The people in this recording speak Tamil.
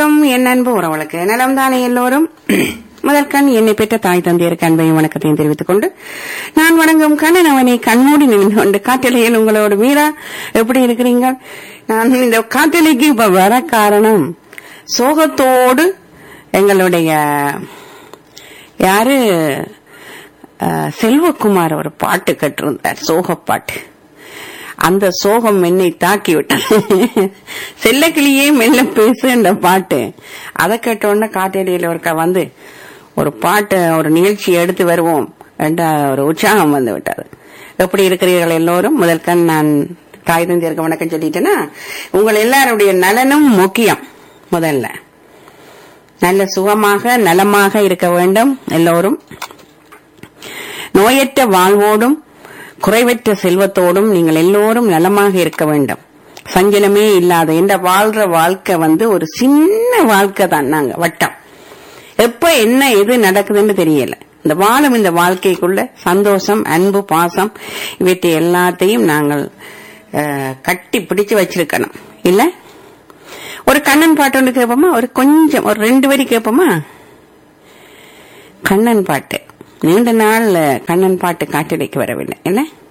வணக்கம் என் அன்பு உறவுகளுக்கு நலம் தானே எல்லோரும் முதல் கண் என்னை பெற்ற தாய் தந்தையருக்கு அன்பையும் வணக்கத்தையும் தெரிவித்துக் கொண்டு நான் வணங்கும் கண்ணன் அவனை கண்மூடி நின்று கொண்டு காட்டலையில் உங்களோட மீரா எப்படி இருக்கிறீங்க நான் இந்த காட்டலைக்கு இப்ப வர காரணம் சோகத்தோடு எங்களுடைய யாரு அஹ், செல்வகுமார் ஒரு பாட்டு கட்டிருந்தார் சோகப்பாட்டு அந்த சோகம் என்னை தாக்கி விட்டது செல்லக்கிளியே மெல்ல பேசு என்ற பாட்டு அதை கேட்ட உடனே காட்டேரியில ஒருக்கா வந்து ஒரு பாட்டு ஒரு நிகழ்ச்சி எடுத்து வருவோம் என்ற ஒரு உற்சாகம் வந்து விட்டது எப்படி இருக்கிறீர்கள் எல்லோரும் முதல் கண் நான் தாய் தந்தையருக்கு வணக்கம் சொல்லிட்டேன்னா உங்கள் எல்லாருடைய நலனும் முக்கியம் முதல்ல நல்ல சுகமாக நலமாக இருக்க வேண்டும் எல்லோரும் நோயற்ற வாழ்வோடும் குறைவற்ற செல்வத்தோடும் நீங்கள் எல்லோரும் நலமாக இருக்க வேண்டும் சஞ்சலமே இல்லாத இந்த வாழ்ற வாழ்க்கை வந்து ஒரு சின்ன வாழ்க்கை தான் நாங்க வட்டம் எப்ப என்ன எது நடக்குதுன்னு தெரியல இந்த வாழும் இந்த வாழ்க்கைக்குள்ள சந்தோஷம் அன்பு பாசம் இவற்றை எல்லாத்தையும் நாங்கள் அஹ், கட்டி பிடிச்சு வச்சிருக்கணும் இல்ல ஒரு கண்ணன் பாட்டு ஒன்று கேட்போமா ஒரு கொஞ்சம் ஒரு ரெண்டு வரி கேட்போமா கண்ணன் பாட்டு நீண்ட நாள் கண்ணன் பாட்டு காட்டடைக்கு வரவில்லை இல்ல